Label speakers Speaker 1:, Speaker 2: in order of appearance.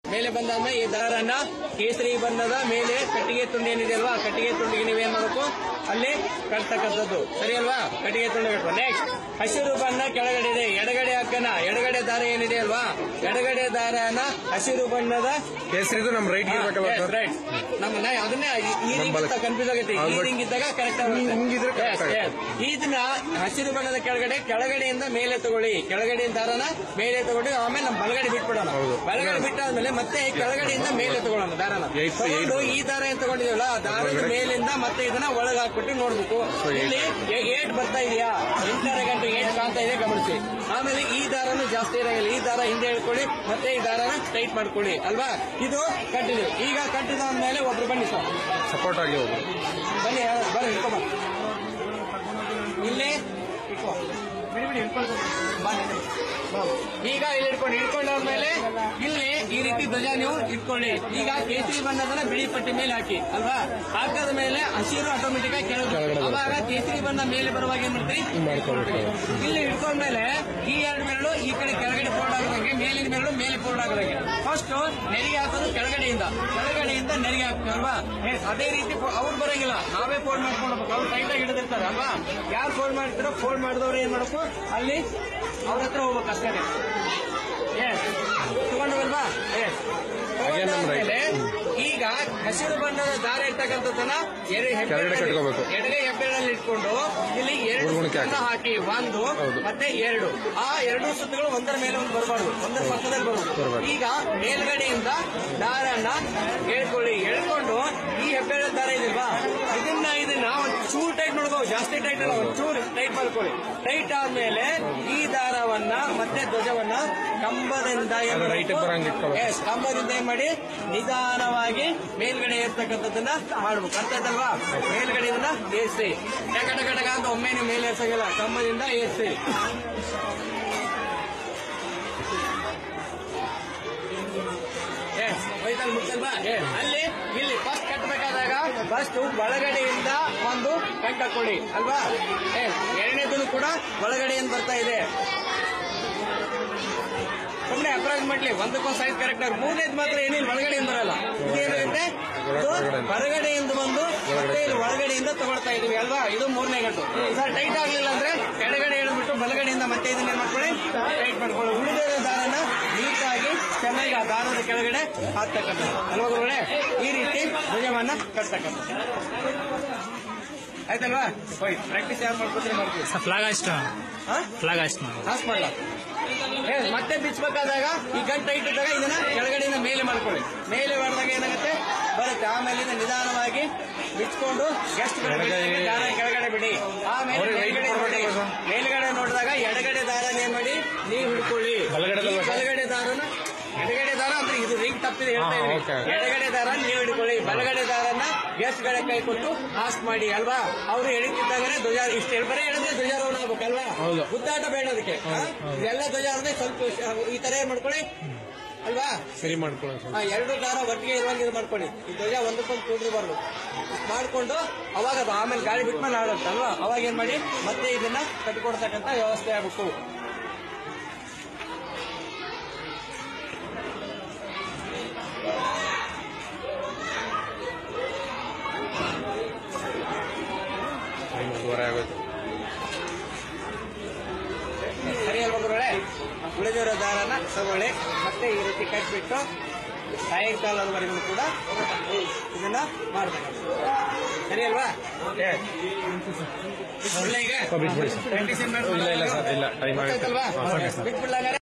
Speaker 1: ಮೇಲೆ ಬಂದಾದ್ಮೇಲೆ ಈ ದಾರನ ಕೇಸರಿ ಬಣ್ಣದ ಮೇಲೆ ಕಟ್ಟಿಗೆ ತುಂಡು ಏನಿದೆ ಅಲ್ವಾ ಕಟ್ಟಿಗೆ ತುಂಡಿಗೆ ನೀವೇನ್ ಮಾಡಬೇಕು ಅಲ್ಲಿ ಕಟ್ತಕ್ಕಂಥದ್ದು ಸರಿ ಅಲ್ವಾ ಕಟ್ಟಿಗೆ ತುಂಡು ಕಟ್ಟುವ ನೆಕ್ಸ್ಟ್ ಹಸಿರು ಬಣ್ಣ ಕೆಳಗಡೆ ಇದೆ ಎಡಗಡೆ ಹಕ್ಕನ ಎಡಗಡೆ ದಾರ ಏನಿದೆ ಅಲ್ವಾ ಎಡಗಡೆ ದಾರನ ಹಸಿರು ಬಣ್ಣದ
Speaker 2: ಕೇಸರಿದು ನಮ್ ರೈಟ್ ಇರ್ಬೇಕಲ್ಲ
Speaker 1: Yes,
Speaker 2: ಸರ್
Speaker 1: right. ನಮ್ಮನ್ನ ಅದನ್ನೇ ಈ
Speaker 2: ನಂಬಲ್ಲ.
Speaker 1: ಕನ್ಫ್ಯೂಸ್ ಆಗೈತೆ ಈ
Speaker 2: ಹೌದು.
Speaker 1: ರಿಂಗ್ ಇದ್ದಾಗ ಕರೆಕ್ಟ್
Speaker 2: ಹಿಂಗ್- ಹಿಂಗಿದ್ರೆ correct ಆಗುತ್ತೆ.
Speaker 1: ಇದನ್ನ ಹಸಿರು ಬಣ್ಣದ ಕೆಳಗಡೆ ಕೆಳಗಡೆಯಿಂದ ಮೇಲೆ ತಗೊಳ್ಳಿ ಕೆಳಗಡೆ ದಾರನ ಮೇಲೆ ತಗೊಂಡು ಆಮೇಲೆ ನಮ್ಮ ಬಲಗಡೆ ಬಿಟ್ಬಿಡೋಣ
Speaker 2: ಹೌದು.
Speaker 1: ಬಲಗಡೆ ಬಿಟ್ಟಾದ್ಮೇಲೆ ಮತ್ತೆ ಕೆಳಗಡೆಯಿಂದ ಮೇಲೆ ತಗೊಳ್ಳೋಣ ದಾರನ
Speaker 2: Eight-
Speaker 1: ತಗೊಂಡು ಈ ದಾರ ಏನ್ ತಗೊಂಡಿದೀವಲ್ಲ ಆ ದಾರದ
Speaker 2: ಒಳಗಡೆ.
Speaker 1: ಮೇಲಿಂದ ಮತ್ತೆ ಇದನ್ನ ಒಳಗೆ ಹಾಕ್ಬಿಟ್ಟು ನೋಡ್ಬೇಕು
Speaker 2: So, eight.
Speaker 1: ಇಲ್ಲಿ ಏಟ್ ಬರ್ತಾ ಇದೆಯಾ ಎಂಟರ ಗಂಟೆ ಏಟ್ ಕಾಣ್ತಾ ಇದೆ ಗಮನಿಸಿ ಆಮೇಲೆ ಈ ದಾರನು ಜಾಸ್ತಿ ಇರಂಗಿಲ್ಲ ಈ ದಾರ ಹಿಂದೆ ಹೇಳ್ಕೊಳ್ಳಿ ಮತ್ತೆ ಈ ದಾರನ ಟೈಟ್ ಮಾಡ್ಕೊಳ್ಳಿ ಅಲ್ವಾ ಇದು ಕಂಟಿನ್ಯೂ ಈಗ ಕಂಟಿನ್ಯೂ ಒಬ್ರು ಬನ್ನಿ ಸರ್
Speaker 2: ಸಪೋರ್ಟ್ ಆಗಿ ಹೋಗು
Speaker 1: ಬನ್ನಿ ಯಾರು- ಬರ್ರಿ ಇಟ್ಕೊಂಬ ಇಲ್ಲಿ ಇಟ್ಕೊ ಬಿಡಿ ಬಿಡಿ ಇಟ್ಕೊಂಡು ಬನ್ನಿ ಬಾ. ಈಗ ಇಲ್ಲಿ ಇಟ್ಕೊಂಡು ಇಟ್ಕೊಂಡಾದ್ಮೇಲೆ ಇಲ್ಲಿ ಈ ರೀತಿ ಧ್ವಜ ನೀವು ಇಟ್ಕೊಳ್ಳಿ ಈಗ ಕೇಸರಿ ಬಣ್ಣದನ್ನ ಬಿಳಿ ಪಟ್ಟಿ ಮೇಲೆ ಹಾಕಿ ಅಲ್ವಾ ಹಾಕದ ಮೇಲೆ ಹಸಿರು ಆಟೋಮೆಟಿಕ್ ಆಗಿ ಕೆಳಗೆ
Speaker 2: ಕೆಳಗಡೆ ಬರುತ್ತೆ.
Speaker 1: ಅವಾಗ ಕೇಸರಿ ಬಣ್ಣ ಮೇಲೆ ಬರುವಾಗ ಏನ್ ಮಾಡ್ತೀವಿ
Speaker 2: ಮಾಡ್ಕೊಳ್ಬೇಕು.
Speaker 1: ಇಲ್ಲಿ ಇಟ್ಕೊಂಡ್ಮೇಲೆ ಈ ಎರಡು ಬೆರಳು ಈ ಕಡೆ ಕೆಳಗಡೆ ಫೋಲ್ಡ್ ಆಗದಂಗೆ ಮೇಲಿನ ಬೆರಳು ಮೇಲೆ ಫೋಲ್ಡ್ ಆಗದಂಗೆ ಫಸ್ಟ್ ನೆರಿಗೆ ಹಾಕೋದು ಕೆಳಗಡೆಯಿಂದ ಕೆಳಗಡೆಯಿಂದ ನೆರಿಗೆ ಹಾಕ್ತೀವಿ ಅಲ್ವಾ ಏ, ಅದೇ ರೀತಿ ಫೋ- ಅವ್ರು ಬರಂಗಿಲ್ಲ ನಾವೇ ಫೋಲ್ಡ್ ಮಾಡ್ಕೊಂಡು ಹೋಗ್ಬೇಕು ಅವ್ರು ಟೈಟ್ ಆಗಿ ಹಿಡಿದಿರ್ತಾರೆ ಅಲ್ವಾ ಯಾರು ಫೋಲ್ಡ್ ಮಾಡ್ತಾರೋ ಫೋಲ್ಡ್ ಮಾಡಿದವ್ರು ಏನ್ ಮಾಡಬೇಕು ಅಲ್ಲಿ ಅವ್ರ ಹತ್ರ ಹೋಗ್ಬೇಕು ಅಷ್ಟೇ ಎಸ್ ತಗೊಂಡವಲ್ವಾ ಎಸ್
Speaker 2: ಹಾಗೆ ನಮ್ಮ right.
Speaker 1: ಈಗ ಹಸಿರು ಬಣ್ಣದ ದಾರ ಇರ್ತಕ್ಕಂಥದ್ದನ್ನ ಎರೆ
Speaker 2: ಕೆಳಗಡೆ ಕಟ್ಕೋಬೇಕು.
Speaker 1: ಎಡಗೈ ಹೆಬ್ಬೆರಳಲ್ಲಿ ಇಟ್ಕೊಂಡು ಇಲ್ಲಿ ಎರಡು
Speaker 2: ಗುರುಗುಣಿಕೆ
Speaker 1: ಸುತ್ತನ್ನ ಹಾಕಿ ಒಂದು
Speaker 2: ಹೌದು.
Speaker 1: ಮತ್ತೆ ಎರಡು ಆ ಎರಡು ಸುತ್ತಗಳು ಒಂದರ ಮೇಲೆ ಒಂದು ಬರಬಾರ್ದು ಒಂದರ ಪಕ್ಕದಲ್ಲಿ ಬರಬೇಕು
Speaker 2: ಬರ್ಬಾರ್ದು.
Speaker 1: ಈಗ ಮೇಲ್ಗಡೆಯಿಂದ ದಾರನ ಎಳ್ಕೊಳ್ಳಿ ಎಳ್ಕೊಂಡು ಈ ಹೆಬ್ಬೆರಳ ದಾರ ಇದಲ್ವಾ ಇದನ್ನ ಇದನ್ನ ಒಂದು ಚೂರು ಟೈಟ್ ಮಾಡ್ಕೋ ಜಾಸ್ತಿ ಟೈಟ್ ಅಲ್ಲ ಒಂದು ಚೂರು ಟೈಟ್ ಮಾಡ್ಕೊಳ್ಳಿ ಟೈಟ್ ಆದ್ಮೇಲೆ ಈ ದಾರವನ್ನ ಮತ್ತೆ ಧ್ವಜವನ್ನ ಕಂಬದಿಂದ ಏನ್
Speaker 2: ಅದು right ಬರಂಗ್ ಇಟ್ಕೊಬೇಕು.
Speaker 1: Yes, ಕಂಬದಿಂದ ಏನ್ ಮಾಡಿ ನಿಧಾನವಾಗಿ ಮೇಲ್ಗಡೆ ಏರ್ತಕ್ಕಂಥದ್ದನ್ನ ಮಾಡ್ಬೇಕು ಅರ್ಥ ಆಯ್ತಲ್ವಾ ಮೇಲ್ಗಡೆಯಿಂದ ಏರ್ಸಿ ಟಕ ಟಕ ಟಕ ಅಂತ ಒಮ್ಮೆ ನೀವು ಮೇಲೆ ಏರ್ಸಂಗಿಲ್ಲ ಕಂಬದಿಂದ ಏರ್ಸಿ Yes, ಹೋಯ್ತಲ್ಲ ಮುಗ್ಸಲ್ವಾ Yes. ಅಲ್ಲಿ ಇಲ್ಲಿ ಫಸ್ಟ್ ಕಟ್ಟಬೇಕಾದಾಗ ಫಸ್ಟ್ ಒಳಗಡೆಯಿಂದ ಒಂದು ಕಟ್ ಹಾಕೊಳ್ಳಿ ಅಲ್ವಾ Yes, ಎರಡನೇದು ಕೂಡ ಒಳಗಡೆಯಿಂದ ಬರ್ತಾ ಇದೆ ಸುಮ್ಮನೆ ಅಪ್ರಾಕ್ಸಿಮೇಟ್ಲಿ ಒಂದಕ್ಕೊಂದು ಸೈಜ್ ಕರೆಕ್ಟ್ ಆಗಿ ಮೂರನೇದು ಮಾತ್ರ ಏನಿಲ್ಲ ಒಳಗಡೆಯಿಂದ ಬರಲ್ಲ ಇದೇನಾಗುತ್ತೆ ಇದು ಹೊರಗಡೆಯಿಂದ ಬಂದು ಮತ್ತೆ ಇಲ್ಲಿ ಒಳಗಡೆಯಿಂದ ತಗೊಳ್ತಾ ಇದೀವಿ ಅಲ್ವಾ ಇದು ಮೂರನೇ ಗಂಟು ಸರ್ ಟೈಟ್ ಆಗ್ಲಿಲ್ಲ ಅಂದ್ರೆ ಎಡಗಡೆ ಎಳ್ಬಿಟ್ಟು ಬಲಗಡೆಯಿಂದ ಮತ್ತೆ ಇದನ್ನ ಏನ್ ಮಾಡ್ಕೊಳ್ಳಿ ಟೈಟ್ ಮಾಡ್ಕೊಳ್ಳಿ ಉಳಿದ ದಾರನ ನೀಟಾಗಿ ಚೆನ್ನಾಗಿ ಆ ದಾರದ ಕೆಳಗಡೆ ಹಾಕ್ತಕ್ಕಂಥದ್ದು ಅಲ್ವಾ ಗುರುಗಳೇ ಈ ರೀತಿ ಧ್ವಜವನ್ನ ಕಟ್ತಕ್ಕಂಥದ್ದು ಆಯ್ತಲ್ವಾ ಹೋಯ್ ಪ್ರಾಕ್ಟೀಸ್ ಯಾರು ಮಾಡ್ಕೊತೀರಿ ಮಾಡ್ತೀವಿ
Speaker 3: ಫ್ಲಾಗ್ ಅಷ್ಟ
Speaker 1: ಹಾ
Speaker 3: ಫ್ಲಾಗ್ ಅಷ್ಟ
Speaker 1: ಹಾಸ್ ಮಾಡಲ್ಲ ಏ, ಮತ್ತೆ ಬಿಚ್ಚಬೇಕಾದಾಗ ಈ ಗಂಟು ಟೈಟ್ ಇದ್ದಾಗ ಇದನ್ನ ಕೆಳಗಡೆಯಿಂದ ಮೇಲೆ ಮಾಡ್ಕೊಳ್ಳಿ ಮೇಲೆ ಮಾಡಿದಾಗ ಏನಾಗುತ್ತೆ ಬರುತ್ತೆ ಆಮೇಲೆ ಇದನ್ನ ನಿಧಾನವಾಗಿ ಬಿಚ್ಕೊಂಡು ಎಷ್ಟು ದಾರ ಕೆಳಗಡೆ ಬಿಡಿ ಆಮೇಲೆ
Speaker 2: ಅವ್ರಿಗೆ weight
Speaker 1: ಮೇಲ್ಗಡೆ ನೋಡಿ
Speaker 2: ಕೊಡ್ಬೇಕು ಸರ್.
Speaker 1: ಮೇಲ್ಗಡೆ ನೋಡಿದಾಗ ಎಡಗಡೆ ದಾರನ ಏನ್ ಮಾಡಿ ನೀವು ಹಿಡ್ಕೊಳ್ಳಿ
Speaker 2: ಬಲಗಡೆ
Speaker 1: ಈ
Speaker 2: ಬರ್ಬೇಕಾ?
Speaker 1: ಬಲಗಡೆ ದಾರನ ಎಡಗಡೆ ದಾರ ಅಂದ್ರೆ ಇದು ರಿಂಗ್ ತಪ್ಪಿದೆ ಹೇಳ್ತಾ
Speaker 2: ಹಾ,
Speaker 1: ಇದೀನಿ
Speaker 2: okay.
Speaker 1: ಎಡಗಡೆ ದಾರ ನೀವು ಹಿಡ್ಕೊಳ್ಳಿ ಬಲಗಡೆ ದಾರನ ಗೆಸ್ಟ್ ಗಳ ಕೈ ಕೊಟ್ಟು ಹಾಸ್ ಮಾಡಿ ಅಲ್ವಾ ಅವ್ರು ಎಳಿತಿದ್ದಾಗನೆ ಧ್ವಜ ಇಷ್ಟು ಹೇಳ್ಬಾರೆ ಹೇಳಿದ್ರೆ ಧ್ವಜಾರೋಹಣ ಆಗ್ಬೇಕಲ್ವಾ
Speaker 2: ಹೌದು.
Speaker 1: ಗುದ್ದಾಟ ಬೇಡ ಅದಕ್ಕೆ ಹಾ? ಇದೆಲ್ಲ ಧ್ವಜಾರೋಹಣ ಸ್ವಲ್ಪ ಈ ತರ ಏನ್ ಮಾಡ್ಕೊಳ್ಳಿ ಅಲ್ವಾ
Speaker 2: ಸರಿ ಮಾಡ್ಕೊಳ್ಳೋಣ
Speaker 1: ಆ ಎರಡು ದಾರ ಒಟ್ಟಿಗೆ ಇರುವಂಗೆ ಇದು ಮಾಡ್ಕೊಳ್ಳಿ ಈ ಧ್ವಜ ಒಂದಕ್ಕೊಂದು ಕೂಡಿರಬಾರ್ದು ಮಾಡ್ಕೊಂಡು ಅವಾಗ ಅದು ಆಮೇಲೆ ಗಾಳಿ ಬಿಟ್ಮೇಲೆ ಆಡುತ್ತೆ ಅಲ್ವಾ ಅವಾಗ ಏನ್ ಮಾಡಿ ಮತ್ತೆ ಇದನ್ನ ಕಟ್ಟಿಕೊಡ್ತಕ್ಕಂತ ವ್ಯವಸ್ಥೆ ಆಗಬೇಕು
Speaker 2: ಒಂದೂವರೆ ಆಗುತ್ತೆ
Speaker 1: ಸರಿ ಅಲ್ವಾ ಗುರುಗಳೇ ಉಳಿದಿರೋ ದಾರನ ತಗೊಳ್ಳಿ ಮತ್ತೆ ಈ ರೀತಿ ಕಟ್ಬಿಟ್ಟು ಸಾಯಂಕಾಲದವರೆಗೂ ಕೂಡ ಇದನ್ನ ಮಾಡ್ಬೇಕು ಸರಿ ಅಲ್ವಾ ಒಳ್ಳೆ ಈಗ
Speaker 2: ಬಿಟ್ಬಿಡಿ ಸರ್.
Speaker 1: practice ಏನ್ ಮಾಡ್ಕೊಳ್ಳೋದು?
Speaker 2: ಇಲ್ಲ, ಇಲ್ಲ ಸರ್, ಇಲ್ಲ, time ಆಗುತ್ತೆ.
Speaker 1: ಗೊತ್ತಾಯ್ತಲ್ವಾ?
Speaker 2: ಹಾ, ಸರಿ ಸರ್.
Speaker 1: ಬಿಟ್ಬಿಡ್ಲಾಗಾರೆ